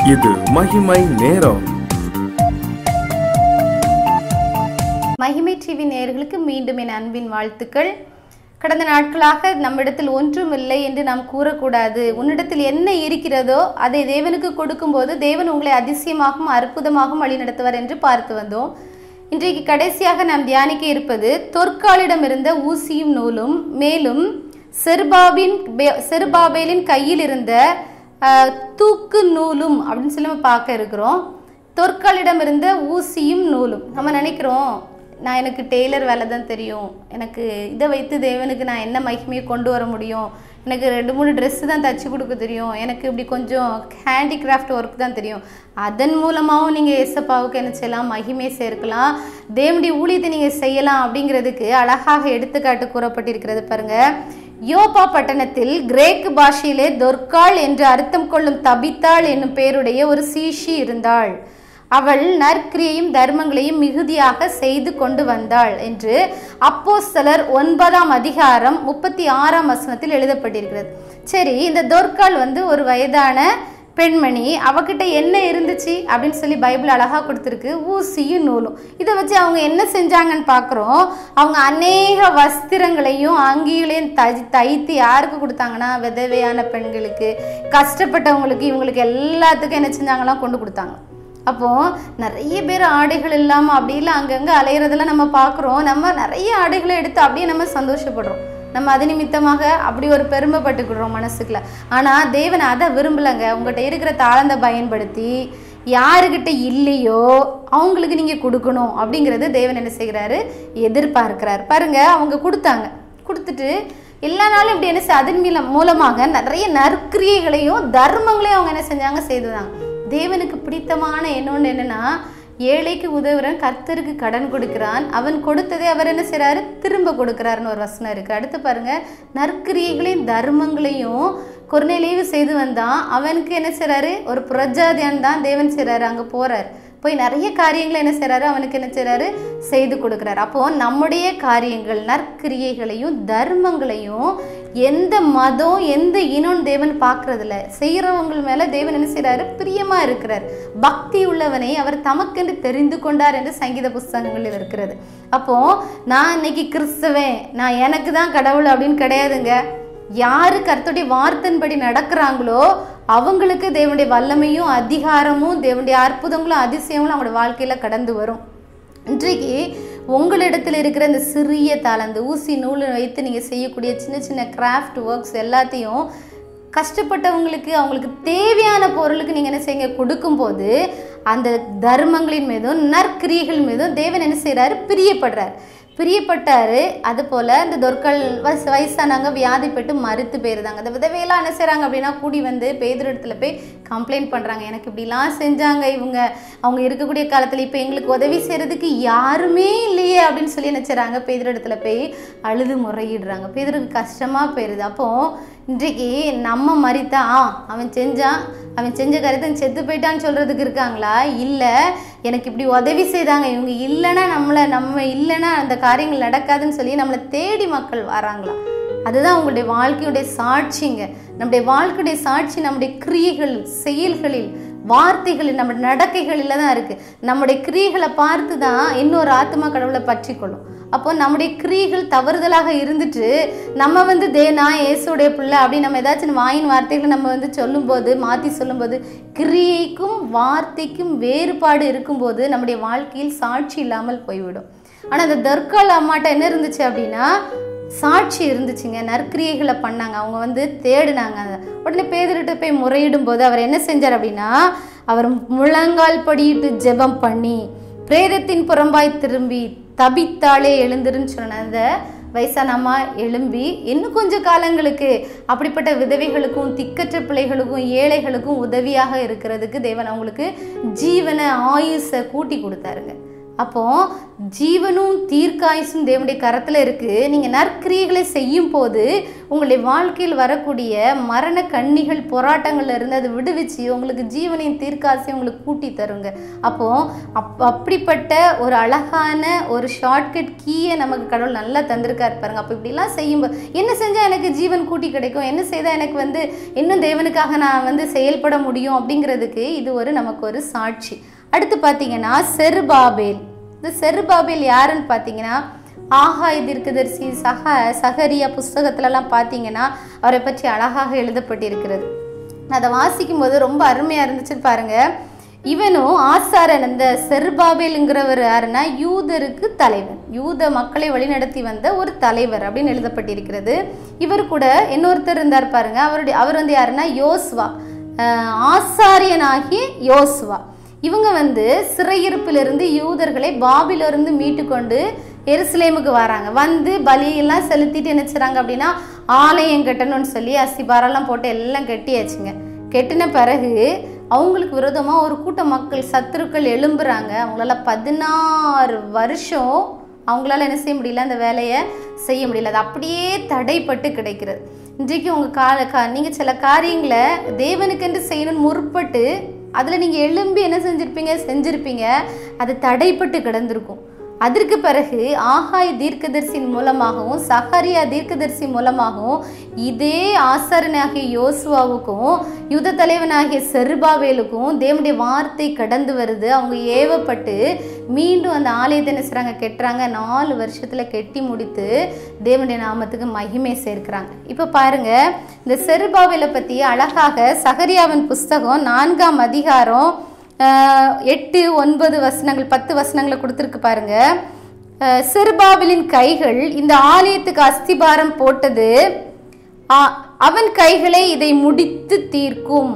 இது மகிமை நேரம் மகிமை டிவி நேயர்களுக்கு மீண்டும் என் அன்பின் வாழ்த்துக்கள் கடந்த நாட்களாக நம்மிடத்தில் ஒன்றும் இல்லை என்று நாம் கூறக்கூடாது உன்னிடத்தில் என்ன இருக்கிறதோ அதை தேவனுக்கு கொடுக்கும்போது தேவன் உங்களை அதிசயமாகவும் அற்புதமாகவும் வழிநடத்துவார் என்று பார்த்து வந்தோம் இன்றைக்கு கடைசியாக நாம் தியானிக்க இருப்பது தொற்காலிடம் இருந்த ஊசியும் நூலும் மேலும் செருபாபின் பே- செருபாபேலின் கையில் இருந்த அஹ், தூக்கு நூலும் அப்படின்னு சொல்லி நம்ம பார்க்க இருக்கிறோம் தொற்காலிடம் இருந்த ஊசியும் நூலும் நம்ம நினைக்கிறோம் நான் எனக்கு டெய்லர் வேலை தான் தெரியும் எனக்கு இதை வைத்து தேவனுக்கு நான் என்ன மகிமையை கொண்டு வர முடியும் எனக்கு ரெண்டு மூணு ட்ரெஸ்ஸு தான் தச்சு கொடுக்க தெரியும் எனக்கு இப்படி கொஞ்சம் ஹேண்டிகிராஃப்ட் ஒர்க் தான் தெரியும் அதன் மூலமாகவும் நீங்கள் ஏசப்பாவுக்கு என்ன செய்யலாம் மகிமை சேர்க்கலாம் தேவனுடைய ஊழியத்தை நீங்கள் செய்யலாம் அப்படிங்கிறதுக்கு அழகாக எடுத்துக்காட்டு கூறப்பட்டிருக்கிறது பாருங்க யோபா பட்டணத்தில் கிரேக்கு பாஷையிலே தொர்க்காள் என்று அர்த்தம் கொள்ளும் தபித்தாள் என்னும் பேருடைய ஒரு சீஷி இருந்தாள் அவள் நற்கிரியையும் தர்மங்களையும் மிகுதியாக செய்து கொண்டு வந்தாள் என்று அப்போஸ்தலர் ஒன்பதாம் அதிகாரம் முப்பத்தி ஆறாம் வசனத்தில் எழுதப்பட்டிருக்கிறது சரி இந்த தொர்க்காள் வந்து ஒரு வயதான பெண்மணி அவகிட்ட என்ன இருந்துச்சு அப்படின்னு சொல்லி பைபிள் அழகா கொடுத்துருக்கு ஊசியும் நூலும் இதை வச்சு அவங்க என்ன செஞ்சாங்கன்னு பார்க்குறோம் அவங்க அநேக வஸ்திரங்களையும் அங்கிகளையும் தை தைத்து யாருக்கு கொடுத்தாங்கன்னா விதவையான பெண்களுக்கு கஷ்டப்பட்டவங்களுக்கு இவங்களுக்கு எல்லாத்துக்கும் என்ன செஞ்சாங்களாம் கொண்டு கொடுத்தாங்க அப்போ நிறைய பேர் ஆடைகள் இல்லாமல் அப்படி இல்லை அங்கங்கே அலையிறதெல்லாம் நம்ம பார்க்குறோம் நம்ம நிறைய ஆடைகளை எடுத்து அப்படியே நம்ம சந்தோஷப்படுறோம் நம்ம அது நிமித்தமாக அப்படி ஒரு பெருமைப்பட்டுக்கிடுறோம் மனசுக்குள்ள ஆனால் தேவன் அதை விரும்பலைங்க உங்கள்கிட்ட இருக்கிற தாளந்தை பயன்படுத்தி யாருக்கிட்ட இல்லையோ அவங்களுக்கு நீங்கள் கொடுக்கணும் அப்படிங்கிறது தேவன் என்ன செய்கிறாரு எதிர்பார்க்கிறார் பாருங்க அவங்க கொடுத்தாங்க கொடுத்துட்டு எல்லா நாளும் இப்படி என்ன செய்- அதன் மீல- மூலமாக நிறைய நற்கிரியைகளையும் தர்மங்களையும் அவங்க என்ன செஞ்சாங்க செய்துதாங்க தேவனுக்கு பிடித்தமான இன்னொன்று என்னன்னா ஏழைக்கு உதவுறன் கர்த்தருக்கு கடன் கொடுக்கிறான் அவன் கொடுத்ததை அவர் என்ன செய்றாரு திரும்ப கொடுக்கிறாருன்னு ஒரு வசனம் இருக்கு அடுத்து பாருங்க நற்கிரியைகளையும் தர்மங்களையும் கொர்நேலியு செய்து வந்தான் அவனுக்கு என்ன செய்றாரு ஒரு புரஜாதியான் தான் தேவன் செய்றாரு அங்க போறார் போய் நிறைய காரியங்களை என்ன செய்றாரு அவனுக்கு என்ன செய்றாரு செய்து கொடுக்குறாரு அப்போ நம்முடைய காரியங்கள் நற்கிரியைகளையும் தர்மங்களையும் எந்த மதம் எந்த இனம் தேவன் பார்க்கறதில்ல செய்கிறவங்க மேல தேவன் என்ன செய்றாரு பிரியமா இருக்கிறார் பக்தி உள்ளவனை அவர் தமக்கென்று தெரிந்து கொண்டார் என்று சங்கீத புஸ்தகங்களில் இருக்கிறது அப்போ நான் இன்னைக்கு கிறிஸ்தவன் நான் எனக்கு தான் கடவுள் அப்படின்னு கிடையாதுங்க யாரு கர்த்தருடைய வார்த்தையின்படி நடக்கிறாங்களோ அவங்களுக்கு தேவனுடைய வல்லமையும் அதிகாரமும் தேவனுடைய அற்புதங்களும் அதிசயங்களும் அவங்களோட வாழ்க்கையில கடந்து வரும் இன்றைக்கு உங்களிடத்தில் இருக்கிற இந்த சிறிய தாளந்து ஊசி நூல் வைத்து நீங்கள் செய்யக்கூடிய சின்ன சின்ன கிராஃப்ட் ஒர்க்ஸ் எல்லாத்தையும் கஷ்டப்பட்டவங்களுக்கு அவங்களுக்கு தேவையான பொருளுக்கு நீங்கள் என்ன செய்யுங்க கொடுக்கும்போது அந்த தர்மங்களின் மீதும் நற்கிரியைகள் மீதும் தேவன் என்ன செய்கிறாரு பிரியப்படுறார் பிரியப்பட்டாரு அது போல் இந்த தொற்கள் வயசு வயசானவங்க வியாதிப்பட்டு மறுத்து போயிருந்தாங்க அந்த விதவையெல்லாம் என்ன செய்கிறாங்க அப்படின்னா கூடி வந்து பேதரிடத்துல போய் கம்ப்ளைண்ட் பண்ணுறாங்க எனக்கு இப்படிலாம் செஞ்சாங்க இவங்க அவங்க இருக்கக்கூடிய காலத்தில் இப்போ எங்களுக்கு உதவி செய்கிறதுக்கு யாருமே இல்லையே அப்படின்னு சொல்லி என்ன செய்கிறாங்க பேதரிடத்துல போய் அழுது முறையிடுறாங்க பேதருக்கு கஷ்டமாக போயிடுது அப்போது இன்றைக்கு நம்ம மறித்தா ஆ அவன் செஞ்சான் அவன் செஞ்ச காரியத்தை செத்து போயிட்டான்னு சொல்கிறதுக்கு இருக்காங்களா இல்லை எனக்கு இப்படி உதவி செய்தாங்க இவங்க இல்லைன்னா நம்மளை நம்ம இல்லைன்னா அந்த காரியங்கள் நடக்காதுன்னு சொல்லி நம்மளை தேடி மக்கள் வராங்களா அதுதான் உங்களுடைய வாழ்க்கையுடைய சாட்சிங்க நம்முடைய வாழ்க்கையுடைய சாட்சி நம்முடைய கிரியைகள் செயல்களில் வார்த்தைகளில் நம்ம நடக்கைகளில் தான் இருக்கு நம்முடைய கிரியைகளை பார்த்து தான் இன்னொரு ஆத்மா கடவுளை பற்றி கொள்ளும் அப்போ நம்முடைய கிரியைகள் தவறுதலாக இருந்துட்டு நம்ம வந்து தே நான் இயேசுடைய பிள்ளை அப்படி நம்ம ஏதாச்சும் வாயின் வார்த்தைகளை நம்ம வந்து சொல்லும்போது மாற்றி சொல்லும்போது கிரியைக்கும் வார்த்தைக்கும் வேறுபாடு இருக்கும்போது நம்முடைய வாழ்க்கையில் சாட்சி இல்லாமல் போய்விடும் ஆனால் அந்த தர்கால் அம்மாட்ட என்ன இருந்துச்சு அப்படின்னா சாட்சி இருந்துச்சுங்க நற்கிரியைகளை பண்ணாங்க அவங்க வந்து தேடினாங்க அதை. உடனே பேதர்கிட்ட போய் முறையிடும் போது அவர் என்ன செஞ்சார் அப்படின்னா அவர் முழங்கால் படியிட்டு ஜெபம் பண்ணி பிரேதத்தின் புறம்பாய் திரும்பி தபித்தாளே எழுந்துருன்னு சொன்ன அந்த வயசான அம்மா எழும்பி இன்னும் கொஞ்ச காலங்களுக்கு அப்படிப்பட்ட விதவைகளுக்கும் திக்கற்ற பிள்ளைகளுக்கும் ஏழைகளுக்கும் உதவியாக இருக்கிறதுக்கு தேவன் அவங்களுக்கு ஜீவன ஆயுசை கூட்டி கொடுத்தாருங்க அப்போ ஜீவனும் தீர்க்காயுசும் தேவனுடைய கரத்தில் இருக்கு நீங்க நற்கிரியைகளை செய்யும் போது உங்களுடைய வாழ்க்கையில் வரக்கூடிய மரண கண்ணிகள் போராட்டங்கள்ல இருந்து அதை விடுவிச்சு உங்களுக்கு ஜீவனையும் தீர்க்காசையும் உங்களுக்கு கூட்டி தருங்க அப்போ அப் அப்படிப்பட்ட ஒரு அழகான ஒரு ஷார்ட்கட் கீயை நமக்கு கடவுள் நல்லா தந்திருக்காரு பாருங்க அப்போ இப்படிலாம் செய்யும்போது என்ன செஞ்சா எனக்கு ஜீவன் கூட்டி கிடைக்கும் என்ன செய்தால் எனக்கு வந்து இன்னும் தேவனுக்காக நான் வந்து செயல்பட முடியும் அப்படிங்கிறதுக்கு இது ஒரு நமக்கு ஒரு சாட்சி அடுத்து பார்த்தீங்கன்னா செருபாபேல் இந்த செருபாபேல் யாருன்னு பார்த்தீங்கன்னா ஆகாய தீர்க்கதரிசி சக சகரியா புஸ்தகத்துலலாம் பார்த்தீங்கன்னா அவரை பற்றி அழகாக எழுதப்பட்டிருக்கிறது நான் அதை வாசிக்கும் போது ரொம்ப அருமையாக இருந்துச்சு பாருங்க இவனும் ஆசாரன் இந்த செருபாபேலுங்கிறவர் யாருன்னா யூதருக்கு தலைவன் யூத மக்களை வழிநடத்தி வந்த ஒரு தலைவர் அப்படின்னு எழுதப்பட்டிருக்கிறது இவர் கூட இன்னொருத்தர் இருந்தார் பாருங்க அவருடைய அவர் வந்து யாருன்னா யோசுவா அஹ் ஆசாரியனாகிய யோசுவா இவங்க வந்து சிறையிருப்பிலிருந்து யூதர்களை பாபிலிருந்து மீட்டு கொண்டு எருசலேமுக்கு வராங்க வந்து பலியெல்லாம் செலுத்திட்டு என்ன செய்றாங்க அப்படின்னா ஆலயம் கட்டணும்னு சொல்லி அஸ்திபாரெல்லாம் போட்டு எல்லாம் கட்டியாச்சுங்க கெட்டின பிறகு அவங்களுக்கு விரோதமாக ஒரு கூட்ட மக்கள் சத்துருக்கள் எழும்புறாங்க அவங்களால பதினாறு வருஷம் அவங்களால என்ன செய்ய முடியல அந்த வேலையை செய்ய முடியல அது அப்படியே தடைப்பட்டு கிடைக்கிறது இன்றைக்கு உங்கள் கா கா நீங்கள் சில காரியங்களை தேவனுக்கென்று செய்யணும்னு முற்பட்டு அதில் நீங்கள் எழும்பி என்ன செஞ்சுருப்பீங்க செஞ்சுருப்பீங்க அது தடைப்பட்டு கிடந்திருக்கும் அதற்கு பிறகு ஆகாய் தீர்க்கதரிசியின் மூலமாகவும் சஹரியா தீர்க்கதரிசி மூலமாகவும் இதே ஆசாரனாகிய யோசுவாவுக்கும் யுத தலைவனாகிய செருபாவேலுக்கும் தேவனுடைய வார்த்தை கடந்து வருது அவங்க ஏவப்பட்டு மீண்டும் அந்த ஆலயத்தை என்ன செய்றாங்க கெட்டுறாங்க நாலு வருஷத்துல கெட்டி முடித்து தேவனுடைய நாமத்துக்கு மகிமை சேர்க்கிறாங்க இப்போ பாருங்க இந்த செருபாவேலை பத்தி அழகாக சகரியாவின் புஸ்தகம் நான்காம் அதிகாரம் ஆஹ் எட்டு ஒன்பது வசனங்கள் பத்து வசனங்களை கொடுத்துருக்கு பாருங்க ஆஹ் செருபாபிலின் கைகள் இந்த ஆலயத்துக்கு அஸ்திபாரம் போட்டது ஆ- அவன் கைகளை இதை முடித்து தீர்க்கும்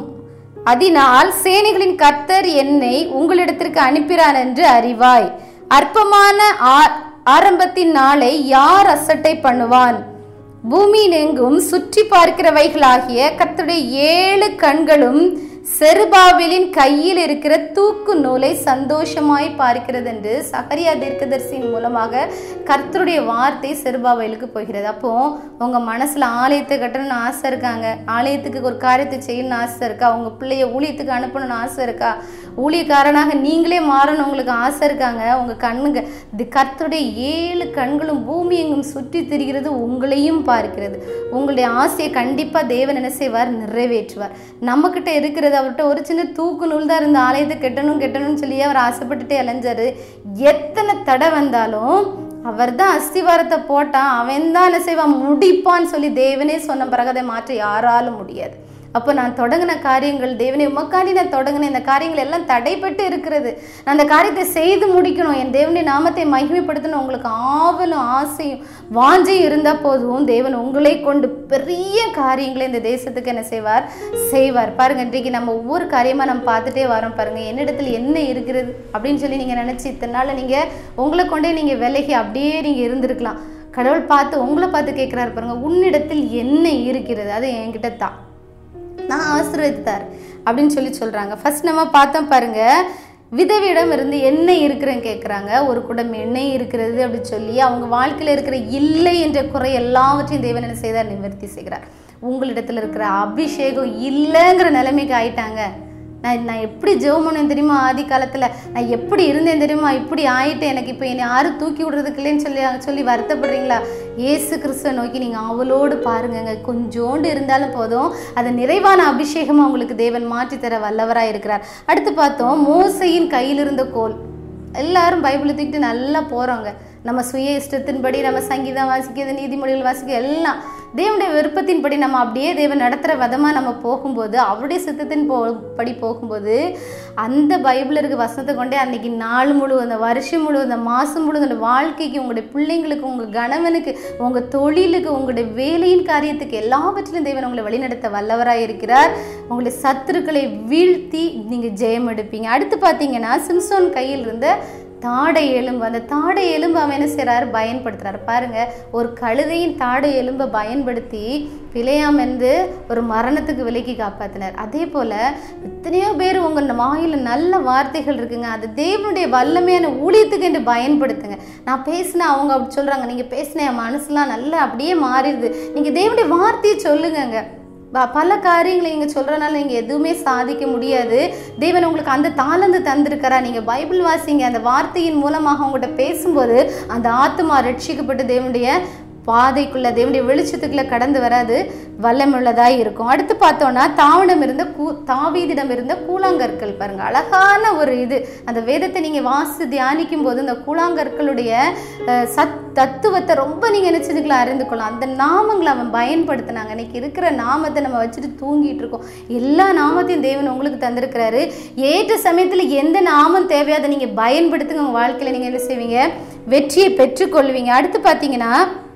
அதனால் சேனைகளின் கர்த்தர் என்னை உங்களிடத்திற்கு அனுப்பினான் என்று அறிவாய் அற்பமான ஆ- ஆரம்பத்தின் நாளை யார் அசட்டை பண்ணுவான் பூமியின் எங்கும் சுற்றி பார்க்கிறவைகளாகிய கர்த்தருடைய ஏழு கண்களும் செருபாவிலின் கையில் இருக்கிற தூக்கு நூலை சந்தோஷமாய் பார்க்கிறது என்று சகரியா தீர்க்கதரிசியின் மூலமாக கர்த்தருடைய வார்த்தை செருபாவேலுக்கு போகிறது அப்போ உங்க மனசுல ஆலயத்தை கட்டணும்னு ஆசை இருக்காங்க ஆலயத்துக்கு ஒரு காரியத்தை செய்யணும்னு ஆசை இருக்கா உங்க பிள்ளைய ஊழியத்துக்கு அனுப்பணும்னு ஆசை இருக்கா ஊழியக்காரனாக நீங்களே மாறணும் உங்களுக்கு ஆசை இருக்காங்க உங்க கண்ணுங்க இது கர்த்தருடைய ஏழு கண்களும் பூமி எங்கும் சுற்றி திரிகிறது உங்களையும் பார்க்கிறது உங்களுடைய ஆசையை கண்டிப்பா தேவன் என்ன செய்வார் நிறைவேற்றுவார் நம்மக்கிட்ட இருக்கிறது அவர்கிட்ட ஒரு சின்ன தூக்கு நூல் தான் இருந்த ஆலயத்தை கெட்டணும் கெட்டணும்னு சொல்லி அவர் ஆசைப்பட்டுட்டே அலைஞ்சாரு எத்தனை தடை வந்தாலும் அவர் தான் அஸ்திவாரத்தை போட்டான் அவன் தான் என்ன செய்வான் முடிப்பான்னு சொல்லி தேவனே சொன்ன பிறகு அதை மாற்ற யாராலும் முடியாது அப்போ நான் தொடங்கின காரியங்கள் தேவனை உமக்காண்டி நான் தொடங்கின இந்த காரியங்கள் எல்லாம் தடைப்பட்டு இருக்கிறது நான் அந்த காரியத்தை செய்து முடிக்கணும் என் தேவனுடைய நாமத்தை மகிமைப்படுத்தணும் உங்களுக்கு ஆவலும் ஆசையும் வாஞ்சையும் இருந்தால் போதும் தேவன் உங்களை கொண்டு பெரிய காரியங்களை இந்த தேசத்துக்கு என்ன செய்வார் செய்வார் பாருங்க இன்றைக்கு நம்ம ஒவ்வொரு காரியமாக நம்ம பார்த்துட்டே வரோம் பாருங்க என்னிடத்துல என்ன இருக்கிறது அப்படின்னு சொல்லி நீங்கள் நினச்சி இத்தனை நாள் நீங்கள் உங்களை கொண்டே நீங்கள் விலகி அப்படியே நீங்கள் இருந்திருக்கலாம் கடவுள் பார்த்து உங்களை பார்த்து கேட்குறாரு பாருங்க உன்னிடத்தில் என்ன இருக்கிறது அது என்கிட்ட தான் நான் ஆசீர்வதித்தார் அப்படின்னு சொல்லி சொல்றாங்க ஃபர்ஸ்ட் நம்ம பார்த்தோம் பாருங்க விதவியிடம் இருந்து எண்ணெய் இருக்கிறேன்னு கேட்குறாங்க ஒரு குடம் எண்ணெய் இருக்கிறது அப்படின்னு சொல்லி அவங்க வாழ்க்கையில் இருக்கிற இல்லை என்ற குறை எல்லாவற்றையும் தேவன் என்ன செய்தார் நிவர்த்தி செய்கிறார் உங்களிடத்துல இருக்கிற அபிஷேகம் இல்லைங்கிற நிலைமைக்கு ஆயிட்டாங்க நான் நான் எப்படி ஜெபம் பண்ணேன் தெரியுமா ஆதி காலத்தில் நான் எப்படி இருந்தேன் தெரியுமா இப்படி ஆயிட்டேன் எனக்கு இப்போ என்னை யாரும் தூக்கி விடுறதுக்கு இல்லைன்னு சொல்லி சொல்லி வருத்தப்படுறீங்களா இயேசு கிறிஸ்துவை நோக்கி நீங்கள் அவளோடு பாருங்கங்க கொஞ்சோண்டு இருந்தாலும் போதும் அது நிறைவான அபிஷேகமாக உங்களுக்கு தேவன் மாற்றி தர வல்லவராக இருக்கிறார் அடுத்து பார்த்தோம் மோசையின் கையில் இருந்த கோல் எல்லாரும் பைபிளை தூக்கிட்டு நல்லா போகிறோங்க நம்ம சுய இஷ்டத்தின்படி நம்ம சங்கீதம் வாசிக்கிறது நீதிமொழிகள் வாசிக்க எல்லாம் தேவனுடைய விருப்பத்தின்படி நம்ம அப்படியே தேவன் நடத்துகிற விதமாக நம்ம போகும்போது அவருடைய சித்தத்தின் போ படி போகும்போது அந்த பைபிளில் இருக்க வசனத்தை கொண்டே அன்னைக்கு நாள் முழு அந்த வருஷம் முழு அந்த மாதம் முழு அந்த வாழ்க்கைக்கு உங்களுடைய பிள்ளைங்களுக்கு உங்கள் கணவனுக்கு உங்கள் தொழிலுக்கு உங்களுடைய வேலையின் காரியத்துக்கு எல்லாவற்றிலும் தேவன் உங்களை வழிநடத்த வல்லவராக இருக்கிறார் உங்களுடைய சத்துருக்களை வீழ்த்தி நீங்கள் ஜெயம் எடுப்பீங்க அடுத்து பார்த்தீங்கன்னா சிம்சோன் கையில் இருந்த தாடை எலும்பு அந்த தாடை எலும்பு அவன் என்ன செய்றாரு பயன்படுத்துறாரு பாருங்க ஒரு கழுதையின் தாடை எலும்பை பயன்படுத்தி பிழையாம் வந்து ஒரு மரணத்துக்கு விலைக்கு காப்பாத்தினார் அதே போல எத்தனையோ பேர் உங்க வாயில நல்ல வார்த்தைகள் இருக்குங்க அது தேவனுடைய வல்லமையான ஊழியத்துக்கு என்று பயன்படுத்துங்க நான் பேசினேன் அவங்க அப்படி சொல்றாங்க நீங்க பேசின என் மனசுலாம் நல்லா அப்படியே மாறிடுது நீங்க தேவனுடைய வார்த்தையை சொல்லுங்கங்க ப- பல காரியங்களை நீங்கள் சொல்கிறனால நீங்கள் எதுவுமே சாதிக்க முடியாது தேவன் உங்களுக்கு அந்த தாளந்து தந்திருக்கிறா நீங்கள் பைபிள் வாசிங்க அந்த வார்த்தையின் மூலமாக உங்கள்கிட்ட பேசும்போது அந்த ஆத்மா ரட்சிக்கப்பட்டு தேவனுடைய பாதைக்குள்ள தேவனுடைய வெளிச்சத்துக்குள்ள கடந்து வராது வல்லமுள்ளதாக இருக்கும் அடுத்து பார்த்தோன்னா தாவனம் இருந்த கூ தாவீதிடம் இருந்த கூழாங்கற்கள் பாருங்க அழகான ஒரு இது அந்த வேதத்தை நீங்கள் வாசி தியானிக்கும் போது இந்த கூழாங்கற்களுடைய அஹ், சத் தத்துவத்தை ரொம்ப நீங்கள் நினச்சதுக்குள்ள அறிந்து கொள்ளலாம் அந்த நாமங்களை அவன் பயன்படுத்தினாங்க இன்னைக்கு இருக்கிற நாமத்தை நம்ம வச்சுட்டு தூங்கிட்டு இருக்கோம் எல்லா நாமத்தையும் தேவன் உங்களுக்கு தந்திருக்கிறாரு ஏற்ற சமயத்தில் எந்த நாமம் தேவையோ அதை நீங்கள் பயன்படுத்துங்க உங்கள் வாழ்க்கையில் நீங்கள் என்ன செய்வீங்க வெற்றியை பெற்றுக்கொள்வீங்க அடுத்து பார்த்தீங்கன்னா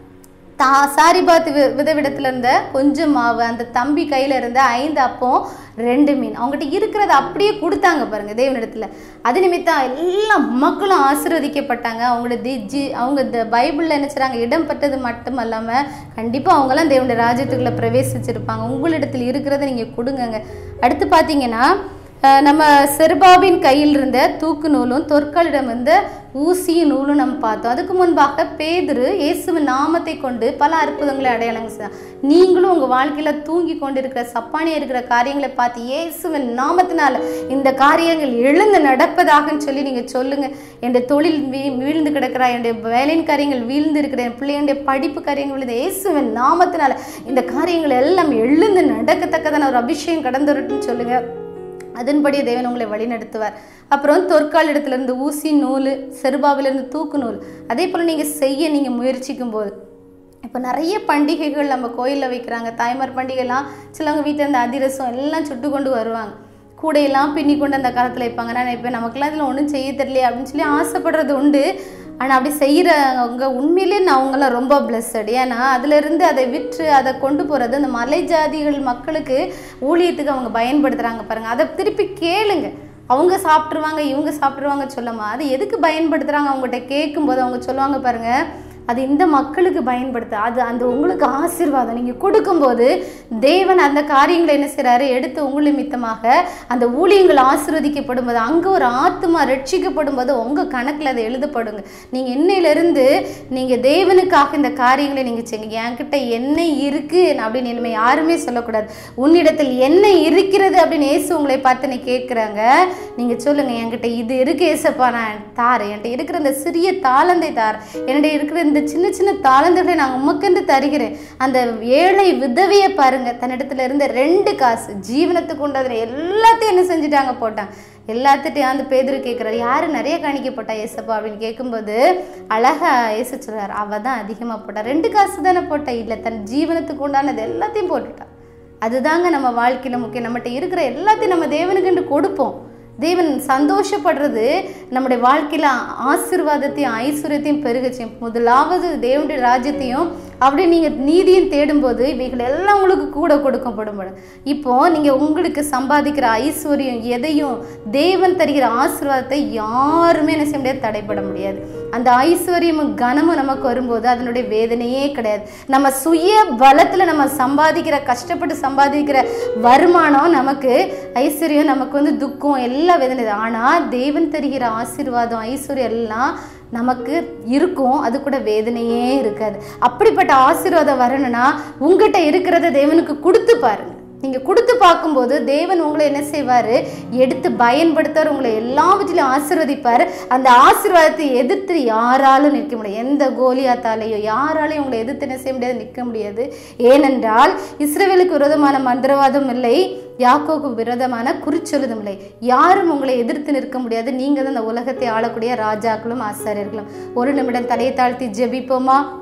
தா சாரிபாத் வி விதவிடத்துல இருந்த கொஞ்சம் மாவு அந்த தம்பி கையில் இருந்த ஐந்து அப்பம் ரெண்டு மீன் அவங்ககிட்ட இருக்கிறத அப்படியே கொடுத்தாங்க பாருங்க தேவனிடத்துல அது நிமித்தம் எல்லா மக்களும் ஆசீர்வதிக்கப்பட்டாங்க அவங்களோட தி ஜி அவங்க இந்த பைபிளில் என்ன செய்றாங்க இடம் பெற்றது மட்டும் இல்லாமல் கண்டிப்பாக அவங்களாம் தேவனுடைய ராஜ்யத்துக்குள்ளே பிரவேசிச்சிருப்பாங்க உங்களிடத்தில் இருக்கிறத நீங்கள் கொடுங்கங்க அடுத்து பார்த்தீங்கன்னா அஹ் நம்ம செருபாவின் கையில் இருந்த தூக்கு நூலும் தொற்களிடம் இருந்த ஊசியும் நூலும் நம்ம பார்த்தோம் அதுக்கு முன்பாக பேதுரு இயேசுவின் நாமத்தை கொண்டு பல அற்புதங்களை அடையாளங்க செய்தார். நீங்களும் உங்கள் வாழ்க்கையில் தூங்கி கொண்டு இருக்கிற சப்பானியாக இருக்கிற காரியங்களை பார்த்து இயேசுவின் நாமத்தினால இந்த காரியங்கள் எழுந்து நடப்பதாகன்னு சொல்லி நீங்கள் சொல்லுங்கள் என் தொழில் வீ வீழ்ந்து கிடக்கிறா என்னுடைய வேலையின் காரியங்கள் வீழ்ந்து இருக்கிற என் பிள்ளைகளுடைய படிப்பு காரியங்கள் விழுந்து இயேசுவின் நாமத்தினால இந்த காரியங்கள் எல்லாம் எழுந்து நடக்கத்தக்கதான ஒரு அபிஷேகம் கடந்து வரட்டும்னு சொல்லுங்கள் அதன்படி தேவன் உங்களை வழிநடத்துவார் அப்புறம் தொற்கால் இடத்துல இருந்து ஊசி நூல் செருபாவிலிருந்து தூக்கு நூல் அதே போல் நீங்கள் செய்ய நீங்கள் முயற்சிக்கும் போது இப்போ நிறைய பண்டிகைகள் நம்ம கோயிலில் வைக்கிறாங்க தாய்மார் பண்டிகைலாம் சிலவங்க வீட்டில் இருந்து அதிரசம் எல்லாம் சுட்டு கொண்டு வருவாங்க கூடையெல்லாம் பின்னி கொண்டு அந்த காலத்தில் வைப்பாங்க நான் இப்போ நமக்குலாம் இதில் ஒன்றும் செய்ய தெரியலையே அப்படின்னு சொல்லி ஆசைப்படுறது உண்டு ஆனால் அப்படி செய்கிறவங்க உண்மையிலேயே நான் அவங்களாம் ரொம்ப பிளஸ்ஸட் ஏன்னா அதிலிருந்து அதை விற்று அதை கொண்டு போகிறது அந்த மலை ஜாதிகள் மக்களுக்கு ஊழியத்துக்கு அவங்க பயன்படுத்துகிறாங்க பாருங்கள் அதை திருப்பி கேளுங்க அவங்க சாப்பிட்ருவாங்க இவங்க சாப்பிட்ருவாங்க சொல்லாமா அது எதுக்கு பயன்படுத்துகிறாங்க அவங்ககிட்ட கேட்கும்போது அவங்க சொல்லுவாங்க பாருங்கள் அது இந்த மக்களுக்கு பயன்படுத்த அது அந்த உங்களுக்கு ஆசீர்வாதம் நீங்கள் கொடுக்கும்போது தேவன் அந்த காரியங்களை என்ன செய்கிறாரு எடுத்து உங்கள் நிமித்தமாக அந்த ஊழியங்கள் ஆசீர்வதிக்கப்படும் போது அங்கே ஒரு ஆத்மா ரட்சிக்கப்படும் போது உங்கள் கணக்கில் அது எழுதப்படுங்க நீங்கள் இன்னையிலிருந்து நீங்கள் தேவனுக்காக இந்த காரியங்களை நீங்கள் செய்யுங்க என்கிட்ட என்ன இருக்குது அப்படின்னு இனிமேல் யாருமே சொல்லக்கூடாது உன்னிடத்தில் என்ன இருக்கிறது அப்படின்னு ஏசு உங்களை பார்த்து நீ கேட்குறாங்க நீங்கள் சொல்லுங்கள் என்கிட்ட இது இருக்கு ஏசப்பா நான் தாரேன் என்கிட்ட இருக்கிற இந்த சிறிய தாளந்தை தார் என்னுடைய இருக்கிற இந்த சின்ன சின்ன தாளந்துகளை நான் உமக்கென்று தருகிறேன் அந்த ஏழை விதவையை பாருங்க தன்னிடத்துல இருந்த ரெண்டு காசு ஜீவனத்துக்கு உண்டாதுல எல்லாத்தையும் என்ன செஞ்சுட்டாங்க போட்டாங்க எல்லாத்துட்டையும் அந்த பேதரு கேட்குறாரு யார் நிறைய காணிக்க போட்டா ஏசப்பா அப்படின்னு கேட்கும்போது அழகா ஏசு சொல்றாரு அவ தான் அதிகமாக போட்டா ரெண்டு காசு தானே போட்டா இல்லை தன் ஜீவனத்துக்கு உண்டானது எல்லாத்தையும் போட்டுட்டா அதுதாங்க நம்ம வாழ்க்கையில் முக்கியம் நம்மகிட்ட இருக்கிற எல்லாத்தையும் நம்ம தேவனுக்கு கொடுப்போம் தேவன் சந்தோஷப்படுறது நம்முடைய வாழ்க்கையில் ஆசீர்வாதத்தையும் ஐஸ்வர்யத்தையும் பெருகச்சையும் முதலாவது தேவனுடைய ராஜ்யத்தையும் அப்படி நீங்கள் நீதியும் தேடும்போது இவைகள் எல்லாம் உங்களுக்கு கூட கொடுக்கப்படும் இப்போ நீங்கள் உங்களுக்கு சம்பாதிக்கிற ஐஸ்வர்யம் எதையும் தேவன் தருகிற ஆசீர்வாதத்தை யாருமே என்ன செய்ய முடியாது தடைப்பட முடியாது அந்த ஐஸ்வர்யமும் கனமும் நமக்கு வரும்போது அதனுடைய வேதனையே கிடையாது நம்ம சுய பலத்தில் நம்ம சம்பாதிக்கிற கஷ்டப்பட்டு சம்பாதிக்கிற வருமானம் நமக்கு ஐஸ்வர்யம் நமக்கு வந்து துக்கம் எல்லா வேதனை ஆனால் தேவன் தருகிற ஆசீர்வாதம் ஐஸ்வர்யம் எல்லாம் நமக்கு இருக்கும் அது கூட வேதனையே இருக்காது அப்படிப்பட்ட ஆசீர்வாதம் வரணும்னா உங்ககிட்ட இருக்கிறத தேவனுக்கு கொடுத்து பாருங்க நீங்கள் கொடுத்து பார்க்கும்போது தேவன் உங்களை என்ன செய்வார் எடுத்து பயன்படுத்தார் உங்களை எல்லாவற்றிலும் ஆசீர்வதிப்பார் அந்த ஆசீர்வாதத்தை எதிர்த்து யாராலும் நிற்க முடியாது எந்த கோலியாத்தாலேயோ யாராலையும் உங்களை எதிர்த்து என்ன செய்ய முடியாது நிற்க முடியாது ஏனென்றால் இஸ்ரவேலுக்கு விரோதமான மந்திரவாதம் இல்லை யாக்கோக்கு விரோதமான குறிச்சொல்லுதும் இல்லை யாரும் உங்களை எதிர்த்து நிற்க முடியாது நீங்கள் தான் இந்த உலகத்தை ஆளக்கூடிய ராஜாக்களும் ஆசாரியர்களும் ஒரு நிமிடம் தலையை தாழ்த்தி ஜெபிப்போமா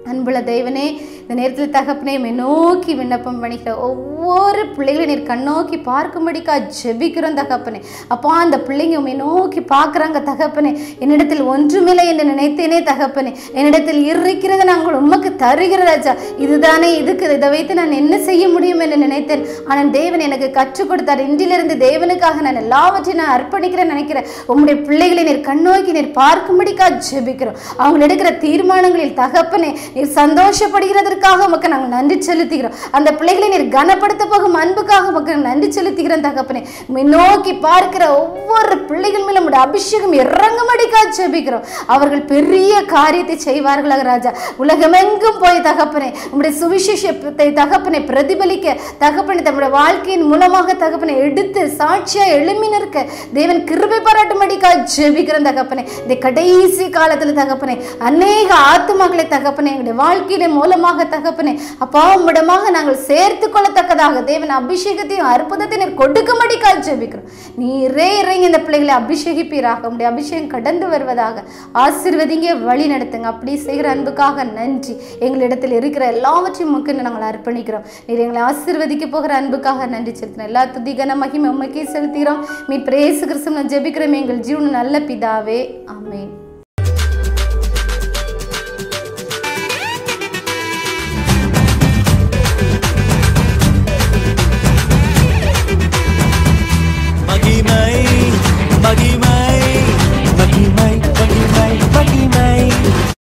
அன்புள்ள தெய்வனே இந்த நேரத்தில் தகப்பனே உம்மை நோக்கி விண்ணப்பம் பண்ணிக்கிற ஒவ்வொரு பிள்ளைகளையும் நீர் கண்ணோக்கி பார்க்கும்படிக்கா ஜெபிக்கிறோம் தகப்பனே அப்பா அந்த பிள்ளைங்க உண்மை நோக்கி பார்க்குறாங்க தகப்பனே என்னிடத்தில் ஒன்றுமில்லை என்று நினைத்தேனே தகப்பனே என்னிடத்தில் இருக்கிறது நாங்கள் உமக்கு தருகிற ராஜா இதுதானே இதுக்கு இதை வைத்து நான் என்ன செய்ய முடியும் என்று நினைத்தேன் ஆனால் தேவன் எனக்கு கற்றுக் கொடுத்தார் இன்றிலிருந்து தேவனுக்காக நான் எல்லாவற்றையும் நான் அர்ப்பணிக்கிறேன் நினைக்கிறேன் உம்முடைய பிள்ளைகளை நீர் கண்ணோக்கி நீர் பார்க்கும்படிக்கா ஜெபிக்கிறோம் அவங்க எடுக்கிற தீர்மானங்களில் தகப்பனே நீர் சந்தோஷப்படுகிறதற்காக உமக்கு நாங்கள் நன்றி செலுத்துகிறோம் அந்த பிள்ளைகளை நீர் கனப்படுத்த போகும் அன்புக்காக உமக்கு நன்றி செலுத்துகிறோம் தகப்பனே உம்மை நோக்கி பார்க்கிற ஒவ்வொரு பிள்ளைகள் மேலும் உம்முடைய அபிஷேகம் இறங்கும்படிக்கா ஜெபிக்கிறோம் அவர்கள் பெரிய காரியத்தை செய்வார்களாக ராஜா உலகமெங்கும் போய் தகப்பனே உம்முடைய சுவிசேஷத்தை தகப்பனை பிரதிபலிக்க தகப்பனை தம்முடைய வாழ்க்கையின் மூலமாக தகப்பனை எடுத்து சாட்சியா எழுமி நிற்க தேவன் கிருபை பாராட்டும்படிக்கா ஜெபிக்கிறோம் தகப்பனே இந்த கடைசி காலத்துல தகப்பனே அநேக ஆத்துமாக்களை தகப்பனே எங்களுடைய வாழ்க்கையில மூலமாக தகப்பனே அப்பா உம்மிடமாக நாங்கள் சேர்த்து கொள்ளத்தக்கதாக தேவன் அபிஷேகத்தையும் அற்புதத்தையும் நீர் கொடுக்கும்படிக்கா ஜெபிக்கிறோம் நீரே இறங்கி இந்த பிள்ளைகளை அபிஷேகிப்பீராக உம்முடைய அபிஷேகம் கடந்து வருவதாக ஆசீர்வதிங்க வழி நடத்துங்க அப்படி செய்கிற அன்புக்காக நன்றி எங்களிடத்தில் இருக்கிற எல்லாவற்றையும் உமக்கு நாங்கள் அர்ப்பணிக்கிறோம் நீர் எங்களை ஆசீர்வதிக்க போகிற அன்புக்காக நன்றி செலுத்தினோம் எல்லா துதிகன மகிமை உமக்கே செலுத்துகிறோம் மீட் பிரேசு கிறிஸ்துவ ஜெபிக்கிறோம் எங்கள் ஜீவன நல்ல பிதாவே ஆமென்